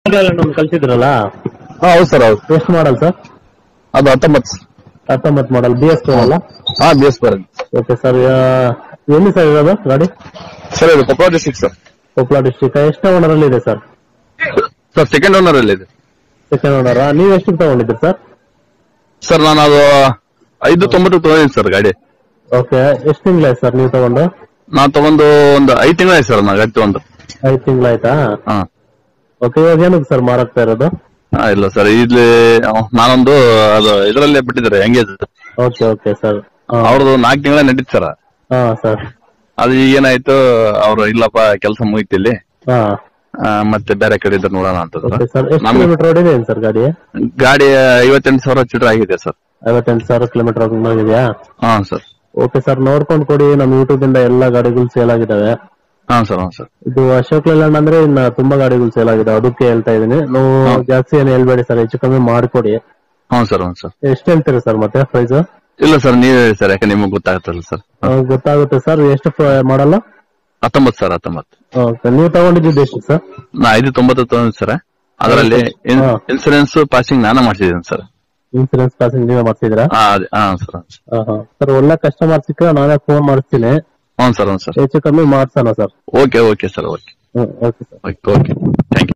ನಮ್ಗೆ ಕಳ್ಸಿದ್ರಲ್ಲ ಹಾ ಹೌದು ಸರ್ ಹೌದು ಎಷ್ಟು ಮಾಡಲ್ ಸರ್ ಅದು ಹತ್ತೊಂಬತ್ತು ಹತ್ತೊಂಬತ್ತು ಮಾಡಲ್ ಬಿ ಎಸ್ ಅಲ್ಲ ಹಾ ಬಿ ಎಸ್ ಬರೋದು ಓಕೆ ಸರ್ ಎಲ್ಲಿ ಸರ್ ಇರೋದು ಗಾಡಿ ಸರ್ ಇದು Koppal district sir Koppal district ಎಷ್ಟು ಓನರ್ ಅಲ್ಲಿ ಇದೆ ಸರ್ ಸರ್ ಸೆಕೆಂಡ್ ಓನರ್ ಅಲ್ಲಿ ಇದೆ ಸೆಕೆಂಡ್ ಓನರ್ ನೀವು ಎಷ್ಟು ತಗೊಂಡಿದ್ದೀರಿ ಸರ್ ಸರ್ ನಾನು ಅದು ಐದು ತೊಂಬತ್ತು ತೊಗೊಂಡಿದ್ದೀನಿ ಸರ್ ಗಾಡಿ ಓಕೆ ಎಷ್ಟು ತಿಂಗಳಾಯ್ತು ಸರ್ ನೀವು ತಗೊಂಡು ನಾನು ತಗೊಂಡು ಒಂದು ಐದು ತಿಂಗಳಾಯ್ತು ಸರ್ ನಾ ಗಾಡಿ ತಗೊಂಡು ಐದು ತಿಂಗಳಾಯ್ತಾ ಹಾ ಓಕೆ ಇವಾಗ ಏನಕ್ಕೆ ಸರ್ ಮಾರಾಕ್ತಾ ಇರೋದು ಹಾ ಇಲ್ಲ ಸರ್ ಇಲ್ಲಿ ಅಹ್, ನಾನೊಂದು ಅದು ಇದರಲ್ಲೇ ಬಿಟ್ಟಿದ್ದಾರೆ ಎಂಗೇಜ್ ಓಕೆ ಓಕೆ ಸರ್ ಅವ್ರದ್ದು ನಾಲ್ಕು ತಿಂಗಳ ನಡೀತು ಸರ್ ಹಾ ಸರ್ ಅದು ಏನಾಯ್ತು ಅವ್ರು ಇಲ್ಲಪ್ಪ ಕೆಲಸ ಮುಗಿತು ಇಲ್ಲಿ ಹಾ ಆ, ಮತ್ತೆ ಬೇರೆ ಕಡೆ ಇದ್ರೆ ನೋಡೋಣ ಅಂತಂದ್ರು ಓಕೆ ಸರ್ ಎಷ್ಟು ನಮ್ಗೆ ಕಿಲೋಮೀಟರ್ ಓಡಿದೆ ಏನು ಸರ್ ಗಾಡಿ ಗಾಡಿ ಐವತ್ತೆಂಟು ಸಾವಿರ ಚಿಲ್ಲರೆ ಆಗಿದೆ ಸರ್ ಐವತ್ತೆಂಟು ಸಾವಿರ ಕಿಲೋಮೀಟರ್ ಹೋಗಿದೆಯಾ ಹಾ ಸರ್ ಓಕೆ ಸರ್ ನೋಡ್ಕೊಂಡು ಕೊಡಿ ನಮ್ಮ ಯೂಟ್ಯೂಬ್ ಇಂದ ಎಲ್ಲಾ ಗಾಡಿಗಳು ಸೇಲ್ ಆಗಿದಾವೆ ಹಾ ಸರ್ ಹಾ ಸರ್ ಇದು ಅಶೋಕ್ ಲೇಲ್ಯಾಂಡ್ ಅಂದ್ರೆ ಇನ್ನ ತುಂಬಾ ಗಾಡಿಗಳು ಸೇಲ್ ಆಗಿದೆ ಅದಕ್ಕೆ ಹೇಳ್ತಾ ಇದೀನಿ ನೀವು ಜಾಸ್ತಿ ಏನು ಹೇಳ್ಬೇಡಿ ಸರ್ ಹೆಚ್ಚು ಕಮ್ಮಿ ಮಾಡ್ಕೊಡಿ ಹ್ಞೂ ಸರ್ ಹ್ಞೂ ಸರ್ ಎಷ್ಟು ಹೇಳ್ತೀರಿ ಸರ್ ಮತ್ತೆ ಪ್ರೈಸ್ ಇಲ್ಲ ಸರ್ ನೀವೇ ಹೇಳಿ ಸರ್ ಯಾಕೆ ನಿಮಗೆ ಗೊತ್ತಾಗುತ್ತಲ್ಲ ಸರ್ ಗೊತ್ತಾಗುತ್ತೆ ಸರ್ ಎಷ್ಟು ಮಾಡಲ್ಲ ಹತ್ತೊಂಬತ್ತು ಸರ್ ಹತ್ತೊಂಬತ್ತು ಓಕೆ ನೀವು ತಗೊಂಡಿದ್ದು ಎಷ್ಟು ಸರ್ ನಾ ಐದು ತೊಂಬತ್ತು ತೊಗೊಂಡು ಸರ್ ಅದರಲ್ಲಿ ಹಾ. ಇನ್ಸೂರೆನ್ಸ್ ಪಾಸಿಂಗ್ ನಾನೇ ಮಾಡಿಸಿದ್ದೀನಿ ಸರ್ ಇನ್ಸೂರೆನ್ಸ್ ಪಾಸಿಂಗ್ ನೀವೇ ಮಾಡ್ತಿದ್ದೀರಾ ಹಾ ಅದೇ ಹಾ ಸರ್ ಸರ್ ಒಳ್ಳೆ ಕಸ್ಟಮರ್ ಸಿಕ್ಕರೆ ನಾನೇ ಫೋನ್ ಮಾಡಿಸ್ತೀನಿ ಹ್ಞೂ ಸರ್ ಹ್ಞೂ ಸರ್ ಹೆಚ್ಚು ಕಮ್ಮಿ ಮಾಡ್ಸೋಣ sir okay okay sir okay hmm okay sir okay okay thank you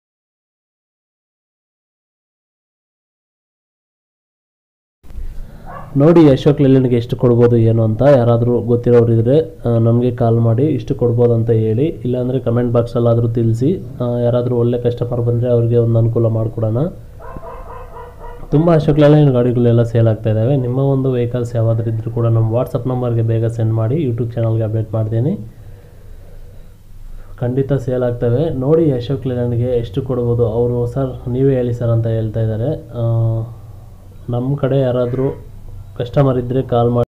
ನೋಡಿ ಅಶೋಕ್ ಲೇಲ್ಯಾಂಡ್ಗೆ ಎಷ್ಟು ಕೊಡ್ಬೋದು ಏನು ಅಂತ ಯಾರಾದರೂ ಗೊತ್ತಿರೋರು ಇದ್ರೆ ನಮಗೆ ಕಾಲ್ ಮಾಡಿ ಇಷ್ಟು ಕೊಡ್ಬೋದು ಅಂತ ಹೇಳಿ ಇಲ್ಲಾಂದರೆ ಕಮೆಂಟ್ ಬಾಕ್ಸಲ್ಲಾದರೂ ತಿಳಿಸಿ ಯಾರಾದರೂ ಒಳ್ಳೆ ಕಸ್ಟಮರ್ ಬಂದರೆ ಅವ್ರಿಗೆ ಒಂದು ಅನುಕೂಲ ಮಾಡಿಕೊಡೋಣ ತುಂಬ ಅಶೋಕ್ ಲೇಲ್ಯಾಂಡ್ ಗಾಡಿಗಳೆಲ್ಲ ಸೇಲ್ ಆಗ್ತಾ ಇದ್ದಾವೆ ನಿಮ್ಮ ಒಂದು ವೆಹಿಕಲ್ಸ್ ಯಾವ್ದಾದ್ರು ಇದ್ರೂ ಕೂಡ ನಮ್ಮ ವಾಟ್ಸಪ್ ನಂಬರ್ಗೆ ಬೇಗ ಸೆಂಡ್ ಮಾಡಿ ಯೂಟ್ಯೂಬ್ ಚಾನಲ್ಗೆ ಅಪ್ಡೇಟ್ ಮಾಡ್ತೀನಿ ಖಂಡಿತ ಸೇಲ್ ಆಗ್ತವೆ ನೋಡಿ ಅಶೋಕ್ ಲೇಲ್ಯಾಂಡ್ಗೆ ಎಷ್ಟು ಕೊಡ್ಬೋದು ಅವರು ಸರ್ ನೀವೇ ಹೇಳಿ ಸರ್ ಅಂತ ಹೇಳ್ತಾ ಇದ್ದಾರೆ ನಮ್ಮ ಕಡೆ ಯಾರಾದರೂ ಕಸ್ಟಮರ್ ಇದ್ದರೆ ಕಾಲ್ ಮಾಡಿ